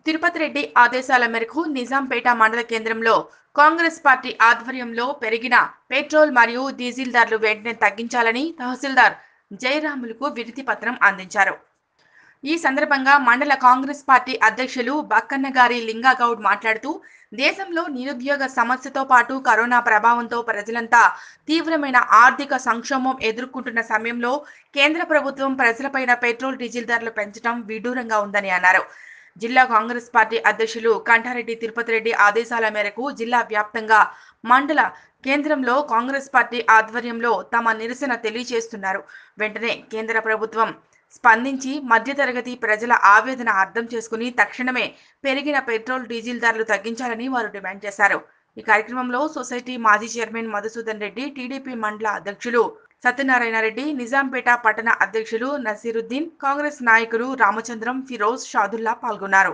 తిరుపతి రెడ్డి ఆదేశాల మేరకు నిజాంపేట మండల కేంద్రంలో కాంగ్రెస్ పార్టీ ఆధ్వర్యంలో పెరిగిన పెట్రోల్ మరియు డీజిల్ ధరలు వెంటనే తగ్గించాలని తహసీల్దార్ జయరాములకు వినతి పత్రం అందించారు ఈ సందర్భంగా మండల కాంగ్రెస్ పార్టీ అధ్యక్షులు బక్కన్నగారి లింగాగౌడ్ మాట్లాడుతూ దేశంలో నిరుద్యోగ సమస్యతో పాటు కరోనా ప్రభావంతో ప్రజలంతా తీవ్రమైన ఆర్థిక సంక్షోభం ఎదుర్కొంటున్న సమయంలో కేంద్ర ప్రభుత్వం ప్రజలపైన పెట్రోల్ డీజిల్ ధరలు పెంచడం విడ్డూరంగా ఉందని అన్నారు జిల్లా కాంగ్రెస్ పార్టీ అధ్యక్షులు కంఠారెడ్డి తిరుపతి రెడ్డి ఆదేశాల మేరకు జిల్లా వ్యాప్తంగా మండల కేంద్రంలో కాంగ్రెస్ పార్టీ ఆధ్వర్యంలో తమ నిరసన తెలియజేస్తున్నారు వెంటనే కేంద్ర ప్రభుత్వం స్పందించి మధ్యతరగతి ప్రజల ఆవేదన అర్థం చేసుకుని తక్షణమే పెరిగిన పెట్రోల్ డీజిల్ ధరలు తగ్గించాలని వారు డిమాండ్ చేశారు ఈ కార్యక్రమంలో సొసైటీ మాజీ చైర్మన్ మధుసూదన్ రెడ్డి టీడీపీ మండల అధ్యక్షులు సత్యనారాయణ రెడ్డి నిజాంపేట పట్టణ అధ్యక్షులు నసీరుద్దీన్ కాంగ్రెస్ నాయకులు రామచంద్రం ఫిరోజ్ షాదుల్లా పాల్గొన్నారు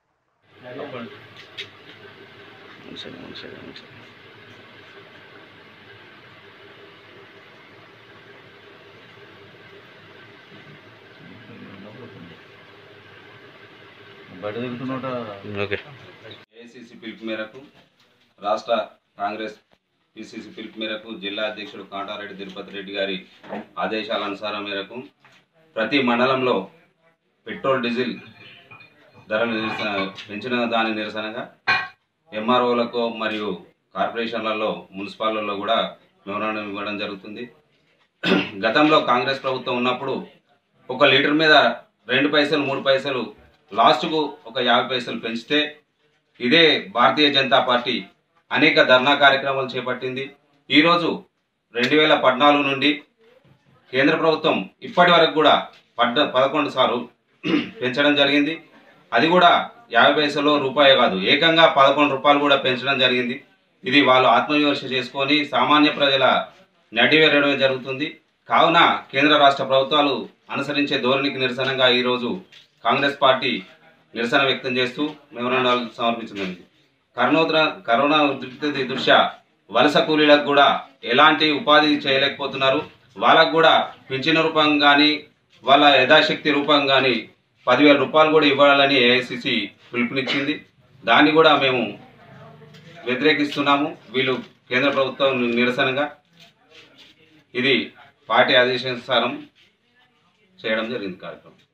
బయట తిరుగుతున్నట ఓకే ఏఐసిసి పిలుపు మేరకు రాష్ట్ర కాంగ్రెస్ పిసిసి పిలుపు మేరకు జిల్లా అధ్యక్షుడు కాంటారెడ్డి తిరుపతి రెడ్డి గారి ఆదేశాల అనుసారం మేరకు ప్రతి మండలంలో పెట్రోల్ డీజిల్ ధరలు నిరసన పెంచిన దాని నిరసనగా ఎంఆర్ఓలకు మరియు కార్పొరేషన్లలో మున్సిపాలలో కూడా మెమరాండం ఇవ్వడం జరుగుతుంది గతంలో కాంగ్రెస్ ప్రభుత్వం ఉన్నప్పుడు ఒక లీటర్ మీద రెండు పైసలు మూడు పైసలు లాస్ట్కు ఒక యాభై పైసలు పెంచితే ఇదే భారతీయ జనతా పార్టీ అనేక ధర్నా కార్యక్రమాలు చేపట్టింది ఈరోజు రెండు వేల పద్నాలుగు నుండి కేంద్ర ప్రభుత్వం ఇప్పటి వరకు కూడా పడ్డ పదకొండు సార్లు పెంచడం జరిగింది అది కూడా యాభై పైసలు రూపాయి కాదు ఏకంగా పదకొండు రూపాయలు కూడా పెంచడం జరిగింది ఇది వాళ్ళు ఆత్మవిమర్శ చేసుకొని సామాన్య ప్రజల నడివేరడం జరుగుతుంది కావున కేంద్ర రాష్ట్ర ప్రభుత్వాలు అనుసరించే ధోరణికి నిరసనగా ఈరోజు కాంగ్రెస్ పార్టీ నిరసన వ్యక్తం చేస్తూ మెమరాండాలు సమర్పించింది కరోనోద్ర కరోనా ఉధృతి దృష్ట్యా వలస కూలీలకు కూడా ఎలాంటి ఉపాధి చేయలేకపోతున్నారు వాళ్ళకు కూడా పింఛన్ రూపం కానీ వాళ్ళ యథాశక్తి రూపం కానీ పదివేల రూపాయలు కూడా ఇవ్వాలని ఏఐసిసి పిలుపునిచ్చింది దాన్ని కూడా మేము వ్యతిరేకిస్తున్నాము వీళ్ళు కేంద్ర ప్రభుత్వం నిరసనగా ఇది పార్టీ ఆదేశానుసారం చేయడం జరిగింది కార్యక్రమం